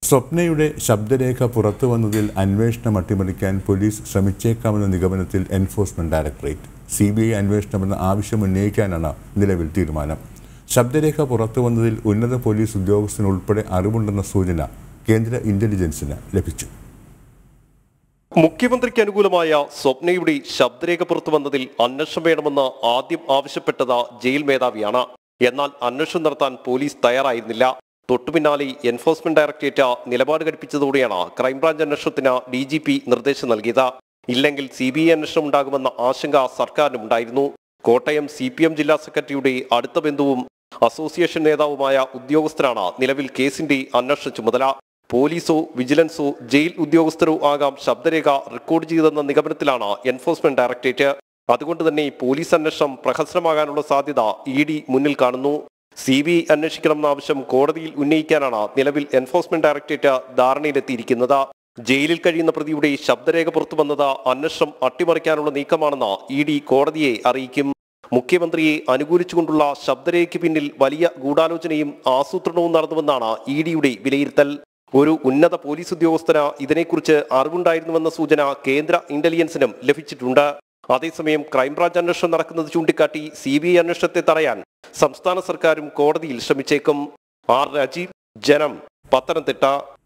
സ്വപ്നയുടെ ശബ്ദരേഖ പുറത്തു വന്നതിൽ അന്വേഷണം അട്ടിമറിക്കാൻ പോലീസ് ശ്രമിച്ചേക്കാമെന്ന നിഗമനത്തിൽ enforcement directorate C B I അന്വേഷണമെന്ന ആവശ്യം ഉന്നയിക്കാനാണ് നിലവിൽ തീരുമാനം ശബ്ദരേഖ പുറത്തു വന്നതിൽ ഉന്നത പോലീസ് ഉദ്യോഗസ്ഥനുൾപ്പെടെ അറിവുണ്ടെന്ന സൂചന കേന്ദ്ര ഇന്റലിജൻസിന് ലഭിച്ചു മുഖ്യമന്ത്രിക്ക് അനുകൂലമായ സ്വപ്നയുടെ ശബ്ദരേഖ പുറത്തു വന്നതിൽ അന്വേഷണം വേണമെന്ന് ആദ്യം ആവശ്യപ്പെട്ടത് ജയിൽ മേധാവിയാണ് എന്നാൽ അന്വേഷണം നടത്താൻ പോലീസ് തയ്യാറായിരുന്നില്ല തൊട്ടുപിന്നാലെ എൻഫോഴ്സ്മെന്റ് ഡയറക്ടറേറ്റ് നിലപാട് ഘടിപ്പിച്ചതോടെയാണ് ക്രൈംബ്രാഞ്ച് അന്വേഷണത്തിന് ഡി ജി പി നിർദ്ദേശം നൽകിയത് ഇല്ലെങ്കിൽ സി ബി ഐ അന്വേഷണം ഉണ്ടാകുമെന്ന ആശങ്ക സർക്കാരിനുണ്ടായിരുന്നു കോട്ടയം സി പി എം ജില്ലാ സെക്രട്ടറിയുടെ അടുത്ത ബന്ധുവും അസോസിയേഷൻ നേതാവുമായ ഉദ്യോഗസ്ഥരാണ് നിലവിൽ കേസിന്റെ അന്വേഷണ ചുമതല പോലീസോ വിജിലൻസോ ജയിൽ ഉദ്യോഗസ്ഥരോ ആകാം ശബ്ദരേഖ റെക്കോർഡ് ചെയ്തെന്ന നിഗമനത്തിലാണ് എൻഫോഴ്സ്മെന്റ് ഡയറക്ടറേറ്റ് അതുകൊണ്ട് തന്നെ പോലീസ് അന്വേഷണം പ്രഹസനമാകാനുള്ള സാധ്യത ഇ ഡി മുന്നിൽ കാണുന്നു സി ബി ഐ അന്വേഷിക്കണമെന്ന ആവശ്യം കോടതിയിൽ ഉന്നയിക്കാനാണ് നിലവിൽ എൻഫോഴ്സ്മെന്റ് ഡയറക്ടറേറ്റ് ധാരണയിലെത്തിയിരിക്കുന്നത് ജയിലിൽ കഴിയുന്ന പ്രതിയുടെ ശബ്ദരേഖ പുറത്തു വന്നത് അന്വേഷണം അട്ടിമറിക്കാനുള്ള നീക്കമാണെന്ന് ഇ ഡി കോടതിയെ അറിയിക്കും മുഖ്യമന്ത്രിയെ അനുകൂലിച്ചുകൊണ്ടുള്ള ശബ്ദരേഖയ്ക്ക് പിന്നിൽ വലിയ ഗൂഢാലോചനയും ആസൂത്രണവും നടന്നുവെന്നാണ് ഇ ഡിയുടെ വിലയിരുത്തൽ ഒരു ഉന്നത പോലീസ് ഉദ്യോഗസ്ഥന് ഇതിനെക്കുറിച്ച് അറിവുണ്ടായിരുന്നുവെന്ന സൂചന കേന്ദ്ര ഇന്റലിജൻസിനും ലഭിച്ചിട്ടുണ്ട് അതേസമയം ക്രൈംബ്രാഞ്ച് അന്വേഷണം നടക്കുന്നത് ചൂണ്ടിക്കാട്ടി സി ബി ഐ അന്വേഷണത്തെ തടയാൻ സംസ്ഥാന സർക്കാരും കോടതിയിൽ ശ്രമിച്ചേക്കും ആർ രാജീവ് ജനം പത്തനംതിട്ട